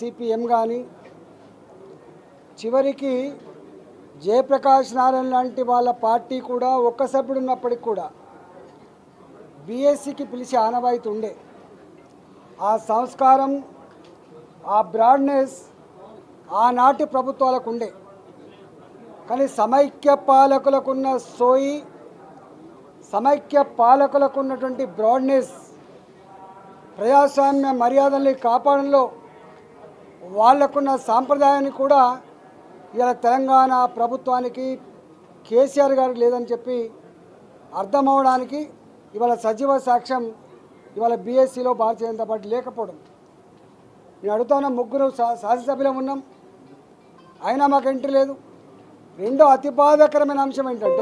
CPM కానీ చివరికి జయప్రకాష్ నారాయణ లాంటి వాళ్ళ పార్టీ కూడా ఒక్క సభ్యుడు ఉన్నప్పటికి కూడా బీఎస్సీకి పిలిచే ఆనవాయితీ ఉండే ఆ సంస్కారం ఆ బ్రాడ్నెస్ ఆనాటి ప్రభుత్వాలకు ఉండే కానీ సమైక్య పాలకులకున్న సోయి సమైక్య పాలకులకు ఉన్నటువంటి బ్రాడ్నెస్ ప్రజాస్వామ్య మర్యాదల్ని కాపాడంలో వాళ్ళకున్న సాంప్రదాయాన్ని కూడా ఇలా తెలంగాణ ప్రభుత్వానికి కేసీఆర్ గారికి లేదని చెప్పి అర్థమవడానికి ఇవాళ సజీవ సాక్ష్యం ఇవాళ బీఎస్సీలో భారతీయ జనతా పార్టీ లేకపోవడం నేను అడుగుతున్న ముగ్గురు శా- శాసనసభ్యులం ఉన్నాం అయినా మాకు ఎంట్రీ లేదు రెండో అతి బాధాకరమైన అంశం ఏంటంటే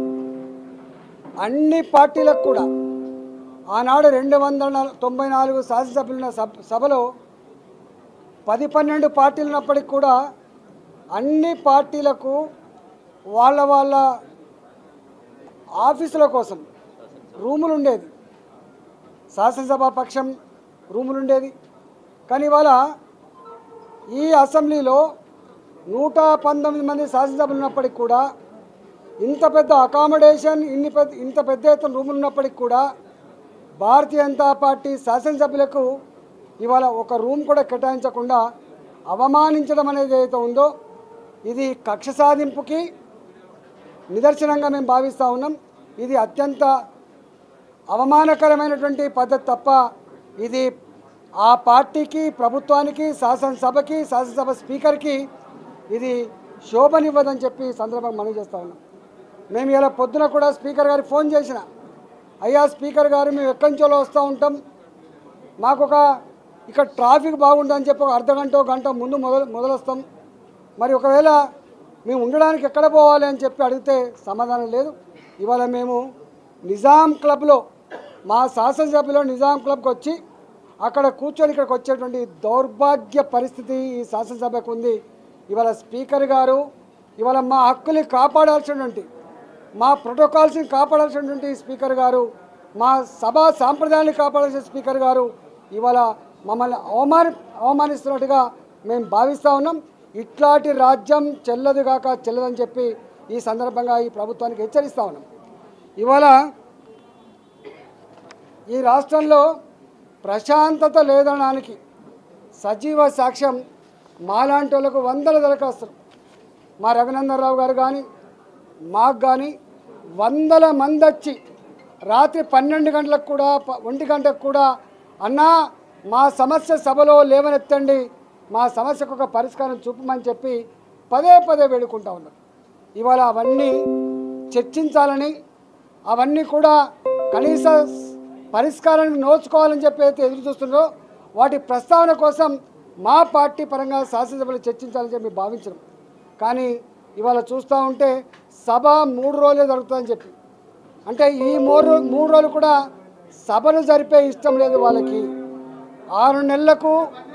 అన్ని పార్టీలకు కూడా ఆనాడు రెండు వందల నల- తొంభై నాలుగు శాసనసభ్యులున్న సభ సభలో పది పన్నెండు పార్టీలు ఉన్నప్పటికి కూడా అన్ని పార్టీలకు వాళ్ళ వాళ్ళ ఆఫీసుల కోసం రూములు ఉండేది శాసనసభ పక్షం రూములు ఉండేది కానీ ఇవాళ ఈ అసెంబ్లీలో నూట పంతొమ్మిది మంది శాసనసభ్యులు ఉన్నప్పటికి కూడా ఇంత పెద్ద అకామిడేషన్ ఇన్ని పెద్ద ఇంత పెద్ద ఎత్తున రూములు ఉన్నప్పటికి కూడా భారతీయ జనతా పార్టీ శాసనసభ్యులకు ఇవాళ ఒక రూమ్ కూడా కేటాయించకుండా అవమానించడం అనేది ఏదైతే ఉందో ఇది కక్ష సాధింపుకి నిదర్శనంగా మేము భావిస్తూ ఉన్నాం ఇది అత్యంత అవమానకరమైనటువంటి పద్ధతి తప్ప ఇది ఆ పార్టీకి ప్రభుత్వానికి శాసనసభకి శాసనసభ స్పీకర్కి ఇది శోభనివ్వదని చెప్పి ఈ సందర్భంగా మనవి చేస్తూ ఉన్నాం మేము ఇలా పొద్దున కూడా స్పీకర్ గారికి ఫోన్ చేసిన అయ్యా స్పీకర్ గారు మేము ఎక్కడి నుంచో వస్తూ ఉంటాం మాకు ఒక ఇక్కడ ట్రాఫిక్ బాగుందని చెప్పి ఒక అర్ధ గంట గంట ముందు మొదలు మొదలొస్తాం మరి ఒకవేళ మేము ఉండడానికి ఎక్కడ పోవాలి అని చెప్పి అడిగితే సమాధానం లేదు ఇవాళ మేము నిజాం క్లబ్లో మా శాసనసభ్యులో నిజాం క్లబ్కి వచ్చి అక్కడ కూర్చొని ఇక్కడికి వచ్చేటువంటి దౌర్భాగ్య పరిస్థితి ఈ శాసనసభకు ఉంది ఇవాళ స్పీకర్ గారు ఇవాళ మా హక్కుని కాపాడాల్సినటువంటి మా ప్రోటోకాల్స్ని కాపాడాల్సినటువంటి స్పీకర్ గారు మా సభా సాంప్రదాయాన్ని కాపాడాల్సిన స్పీకర్ గారు ఇవాళ మమ్మల్ని అవమాని అవమానిస్తున్నట్టుగా మేము భావిస్తూ ఉన్నాం ఇట్లాంటి రాజ్యం చెల్లదు కాక చెల్లదని చెప్పి ఈ సందర్భంగా ఈ ప్రభుత్వానికి హెచ్చరిస్తూ ఉన్నాం ఇవాళ ఈ రాష్ట్రంలో ప్రశాంతత లేదనడానికి సజీవ సాక్ష్యం మాలాంటి వాళ్ళకు వందల దరఖాస్తులు మా రఘునందనరావు గారు కానీ మాకు కానీ వందల మంది వచ్చి రాత్రి పన్నెండు గంటలకు కూడా ప- ఒంటి గంటకు కూడా అన్నా మా సమస్య సభలో లేవనెత్తండి మా సమస్యకు ఒక పరిష్కారం చూపమని చెప్పి పదే పదే వేడుకుంటా ఉన్నారు ఇవాళ అవన్నీ చర్చించాలని అవన్నీ కూడా కనీస పరిష్కారానికి నోచుకోవాలని చెప్పి అయితే ఎదురు చూస్తున్నారో వాటి ప్రస్తావన కోసం మా పార్టీ పరంగా శాసనసభలో చర్చించాలని చెప్పి భావించడం కానీ ఇవాళ చూస్తూ ఉంటే సభ మూడు రోజులే జరుగుతుందని చెప్పి అంటే ఈ మూడు మూడు రోజులు కూడా సభను జరిపే ఇష్టం లేదు వాళ్ళకి ఆరు నెలలకు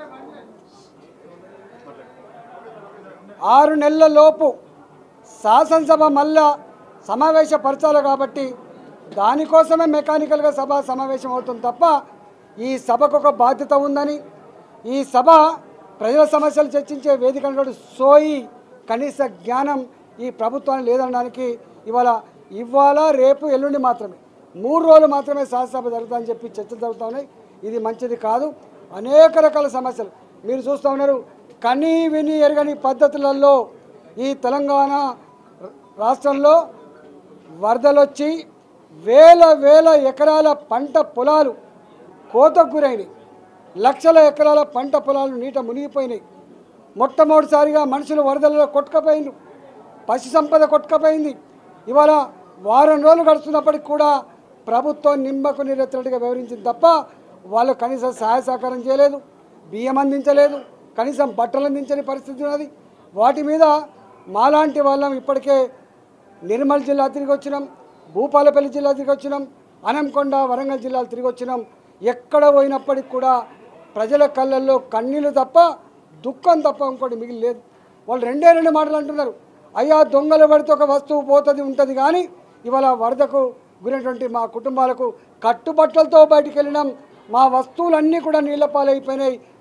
ఆరు నెలల లోపు శాసనసభ మళ్ళా సమావేశపరచాలి కాబట్టి దానికోసమే మెకానికల్గా సభ సమావేశం అవుతుంది తప్ప ఈ సభకు ఒక బాధ్యత ఉందని ఈ సభ ప్రజల సమస్యలు చర్చించే వేదిక అనేటువంటి సోయి కనీస జ్ఞానం ఈ ప్రభుత్వానికి లేదనడానికి ఇవాళ ఇవాళ రేపు ఎల్లుండి మాత్రమే మూడు రోజులు మాత్రమే శాసనసభ జరుగుతుందని చెప్పి చర్చలు జరుగుతూ ఉన్నాయి ఇది మంచిది కాదు అనేక రకాల సమస్యలు మీరు చూస్తూ ఉన్నారు కనీ విని ఎరగని పద్ధతులలో ఈ తెలంగాణ రాష్ట్రంలో వరదలొచ్చి వేల వేల ఎకరాల పంట పొలాలు కోతకు గురైనాయి లక్షల ఎకరాల పంట పొలాలు నీట మునిగిపోయినాయి మొట్టమొదటిసారిగా మనుషులు వరదలలో కొట్టుకపోయిండు పశు సంపద కొట్టుకపోయింది ఇవాళ వారం రోజులు గడుస్తున్నప్పటికి కూడా ప్రభుత్వం నిమ్మకు నీరెత్తినట్టుగా వివరించింది తప్ప వాళ్ళు కనీసం సహాయ సహకారం చేయలేదు బియ్యం అందించలేదు కనీసం బట్టలు అందించని పరిస్థితి ఉన్నది వాటి మీద మాలాంటి వాళ్ళం ఇప్పటికే నిర్మల్ జిల్లా తిరిగి వచ్చినాం భూపాలపల్లి జిల్లా తిరిగి వచ్చినాం అనంకొండ వరంగల్ జిల్లాలు తిరిగి వచ్చినాం ఎక్కడ పోయినప్పటికి కూడా ప్రజల కళ్ళల్లో కన్నీళ్ళు తప్ప దుఃఖం తప్ప ఇంకోటి మిగిలి లేదు వాళ్ళు రెండే రెండు మాటలు అంటున్నారు అయ్యా దొంగలు పడితే ఒక వస్తువు పోతుంది ఉంటుంది కానీ ఇవాళ వరదకు గురైనటువంటి మా కుటుంబాలకు కట్టుబట్టలతో బయటికి వెళ్ళినాం మా వస్తువులన్నీ కూడా నీళ్ల పాలైపోయినాయి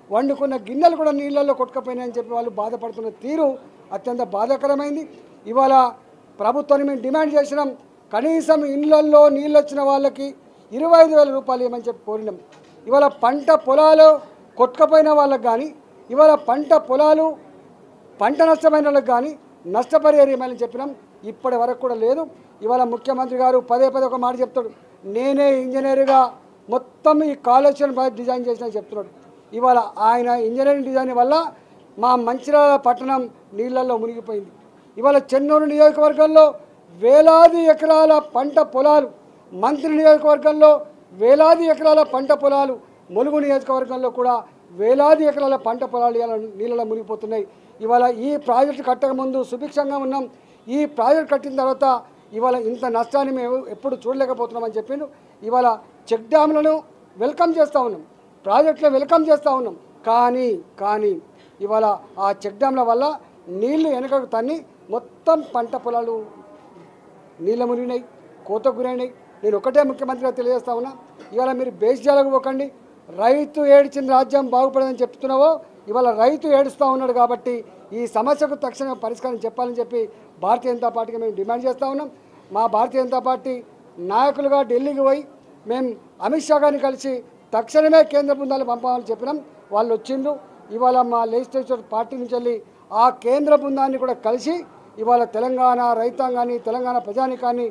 వండుకున్న గిన్నెలు కూడా నీళ్ళల్లో కొట్టుకపోయినాయని చెప్పి వాళ్ళు బాధపడుతున్న తీరు అత్యంత బాధాకరమైంది ఇవాళ ప్రభుత్వాన్ని మేము డిమాండ్ చేసినాం కనీసం ఇళ్ళల్లో నీళ్ళు వచ్చిన వాళ్ళకి ఇరవై ఐదు వేల రూపాయలు ఇవ్వమని చెప్పి కోరినాం ఇవాళ పంట పొలాలు కొట్టుకపోయిన వాళ్ళకి కానీ ఇవాళ పంట పొలాలు పంట నష్టమైన వాళ్ళకి కానీ నష్టపరిహారం ఇవ్వాలని చెప్పినాం ఇప్పటి వరకు కూడా లేదు ఇవాళ ముఖ్యమంత్రి గారు పదే పదే ఒక మాట చెప్తాడు నేనే ఇంజనీర్గా మొత్తం ఈ కాళేశ్వరం ప్రాజెక్ట్ డిజైన్ చేసిన చెప్తున్నాడు ఇవాళ ఆయన ఇంజనీరింగ్ డిజైన్ వల్ల మా మంచిర్యాల పట్టణం నీళ్ళల్లో మునిగిపోయింది ఇవాళ చెన్నూరు నియోజకవర్గంలో వేలాది ఎకరాల పంట పొలాలు మంత్రి నియోజకవర్గంలో వేలాది ఎకరాల పంట పొలాలు ములుగు నియోజకవర్గంలో కూడా వేలాది ఎకరాల పంట పొలాలు ఇవాళ నీళ్ళలో మునిగిపోతున్నాయి ఇవాళ ఈ ప్రాజెక్టు కట్టక ముందు సుభిక్షంగా ఉన్నాం ఈ ప్రాజెక్ట్ కట్టిన తర్వాత ఇవాళ ఇంత నష్టాన్ని మేము ఎప్పుడు చూడలేకపోతున్నామని చెప్పిండు ఇవాళ చెక్ డ్యామ్లను వెల్కమ్ చేస్తూ ఉన్నాం ప్రాజెక్టులో వెల్కమ్ చేస్తూ ఉన్నాం కానీ కానీ ఇవాళ ఆ చెక్ డ్యామ్ల వల్ల నీళ్లు వెనకకు తన్ని మొత్తం పంట పొలాలు నీళ్ళ మునిగినాయి కోతకు గురైనాయి నేను ఒకటే ముఖ్యమంత్రిగా తెలియజేస్తా ఉన్నా ఇవాళ మీరు బేస్జాలకు పోకండి రైతు ఏడ్చిన రాజ్యం బాగుపడదని చెప్తున్నావో ఇవాళ రైతు ఏడుస్తూ ఉన్నాడు కాబట్టి ఈ సమస్యకు తక్షణ పరిష్కారం చెప్పాలని చెప్పి భారతీయ జనతా పార్టీకి మేము డిమాండ్ చేస్తూ ఉన్నాం మా భారతీయ జనతా పార్టీ నాయకులుగా ఢిల్లీకి పోయి మేము అమిత్ షా గారిని కలిసి తక్షణమే కేంద్ర బృందాలు పంపాలని చెప్పినాం వాళ్ళు వచ్చిండ్రు ఇవాళ మా లెజిస్లేచర్ పార్టీ నుంచి వెళ్ళి ఆ కేంద్ర బృందాన్ని కూడా కలిసి ఇవాళ తెలంగాణ రైతాంగాన్ని తెలంగాణ ప్రజానికాన్ని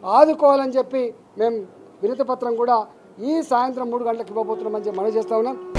ఆదుకోవాలని చెప్పి మేము వినతి పత్రం కూడా ఈ సాయంత్రం మూడు గంటలకు ఇవ్వబోతున్నామని చెప్పి మనం చేస్తా ఉన్నాం